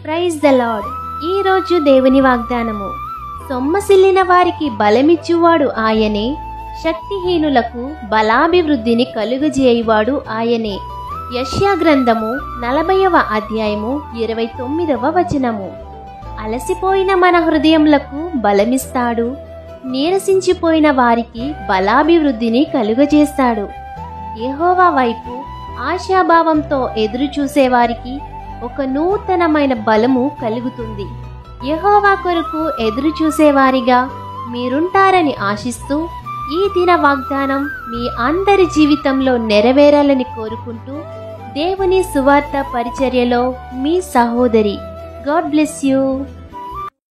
praise the lord ఈ రోజు దేవుని వాగ్దానము సొమ్మసిల్లిన వారికి బలమిచ్చువాడు ఆయనే శక్తిహీనులకు బలాభివృద్ధిని కలుగజేయువాడు ఆయనే యష్యా గ్రంథము నలభైవ అధ్యాయము ఇరవై తొమ్మిదవ వచనము అలసిపోయిన మన హృదయములకు బలమిస్తాడు నీరసించిపోయిన వారికి బలాభివృద్ధిని కలుగజేస్తాడు యెహోవా వైపు ఆశాభావంతో ఎదురు చూసేవారికి ఒక నూతనమైన బలము కలుగుతుంది యెహోవా కొరకు ఎదురు చూసేవారిగా మీరుంటారని ఆశిస్తూ ఈ దిన వాగ్దానం మీ అందరి జీవితంలో నెరవేరాలని కోరుకుంటూ దేవుని సువార్త పరిచర్యలో మీ సహోదరి గాడ్ బ్లెస్ యూ